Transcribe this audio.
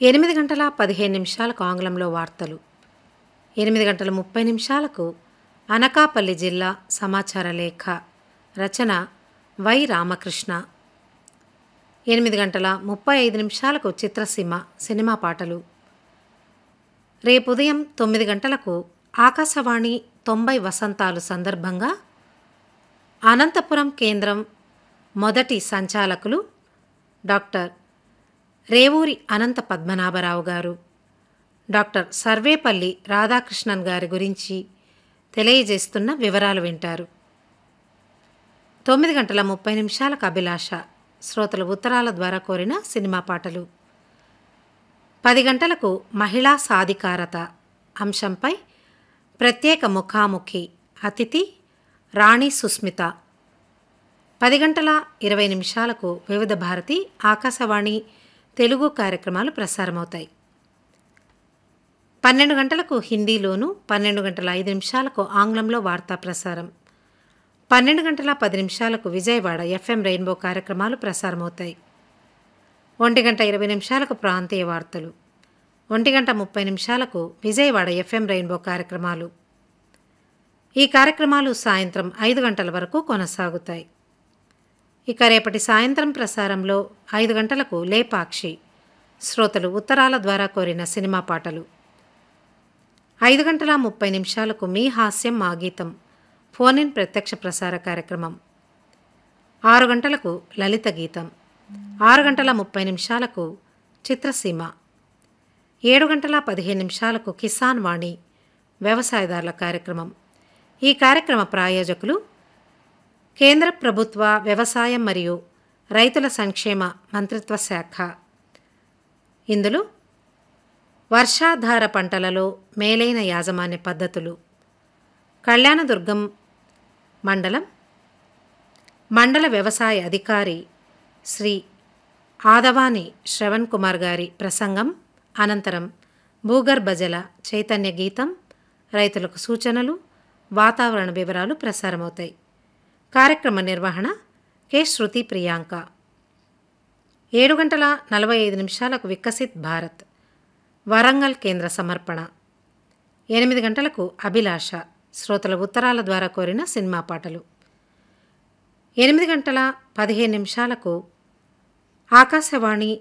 ఎనిమిది గంటల పదిహేను నిమిషాలకు ఆంగ్లంలో వార్తలు ఎనిమిది గంటల ముప్పై నిమిషాలకు అనకాపల్లి జిల్లా సమాచార లేఖ రచన వై రామకృష్ణ ఎనిమిది గంటల ముప్పై ఐదు నిమిషాలకు చిత్రసీమ సినిమా పాటలు రేపు ఉదయం తొమ్మిది గంటలకు ఆకాశవాణి తొంభై వసంతాలు సందర్భంగా అనంతపురం కేంద్రం మొదటి సంచాలకులు డాక్టర్ రేవూరి అనంత పద్మనాభరావు గారు డాక్టర్ సర్వేపల్లి రాధాకృష్ణన్ గారి గురించి తెలియజేస్తున్న వివరాలు వింటారు తొమ్మిది గంటల ముప్పై నిమిషాలకు అభిలాష శ్రోతల ఉత్తరాల ద్వారా కోరిన సినిమా పాటలు పది గంటలకు మహిళా సాధికారత అంశంపై ప్రత్యేక ముఖాముఖి అతిథి రాణి సుస్మిత పది గంటల ఇరవై నిమిషాలకు వివిధ భారతి ఆకాశవాణి తెలుగు కార్యక్రమాలు ప్రసారమవుతాయి పన్నెండు గంటలకు హిందీలోను పన్నెండు గంటల ఐదు నిమిషాలకు ఆంగ్లంలో వార్తా ప్రసారం పన్నెండు గంటల పది నిమిషాలకు విజయవాడ ఎఫ్ఎం రెయిన్బో కార్యక్రమాలు ప్రసారమవుతాయి ఒంటి గంట ఇరవై నిమిషాలకు ప్రాంతీయ వార్తలు ఒంటి గంట ముప్పై నిమిషాలకు విజయవాడ ఎఫ్ఎం రెయిన్బో కార్యక్రమాలు ఈ కార్యక్రమాలు సాయంత్రం ఐదు గంటల వరకు కొనసాగుతాయి ఇక రేపటి సాయంత్రం ప్రసారంలో ఐదు గంటలకు లేపాక్షి శ్రోతలు ఉత్తరాల ద్వారా కోరిన సినిమా పాటలు ఐదు గంటల ముప్పై నిమిషాలకు మీ హాస్యం మా గీతం ఫోన్ ఇన్ ప్రత్యక్ష ప్రసార కార్యక్రమం ఆరు గంటలకు లలిత గీతం ఆరు గంటల ముప్పై నిమిషాలకు చిత్రసీమ ఏడు గంటల పదిహేను నిమిషాలకు కిసాన్ వాణి వ్యవసాయదారుల కార్యక్రమం ఈ కార్యక్రమ ప్రాయోజకులు కేంద్ర ప్రభుత్వ వ్యవసాయం మరియు రైతుల సంక్షేమ మంత్రిత్వ శాఖ ఇందులో వర్షాధార పంటలలో మేలైన యాజమాన్య పద్ధతులు కళ్యాణదుర్గం మండలం మండల వ్యవసాయ అధికారి శ్రీ ఆదవాని శ్రవణ్ కుమార్ గారి ప్రసంగం అనంతరం భూగర్భజల చైతన్య గీతం రైతులకు సూచనలు వాతావరణ వివరాలు ప్రసారమవుతాయి కార్యక్రమ నిర్వహణ కె శృతి ప్రియాంక ఏడు గంటల నలభై ఐదు నిమిషాలకు వికసిత్ భారత్ వరంగల్ కేంద్ర సమర్పణ ఎనిమిది గంటలకు అభిలాష శ్రోతల ఉత్తరాల ద్వారా కోరిన సినిమా పాటలు ఎనిమిది గంటల పదిహేను నిమిషాలకు ఆకాశవాణి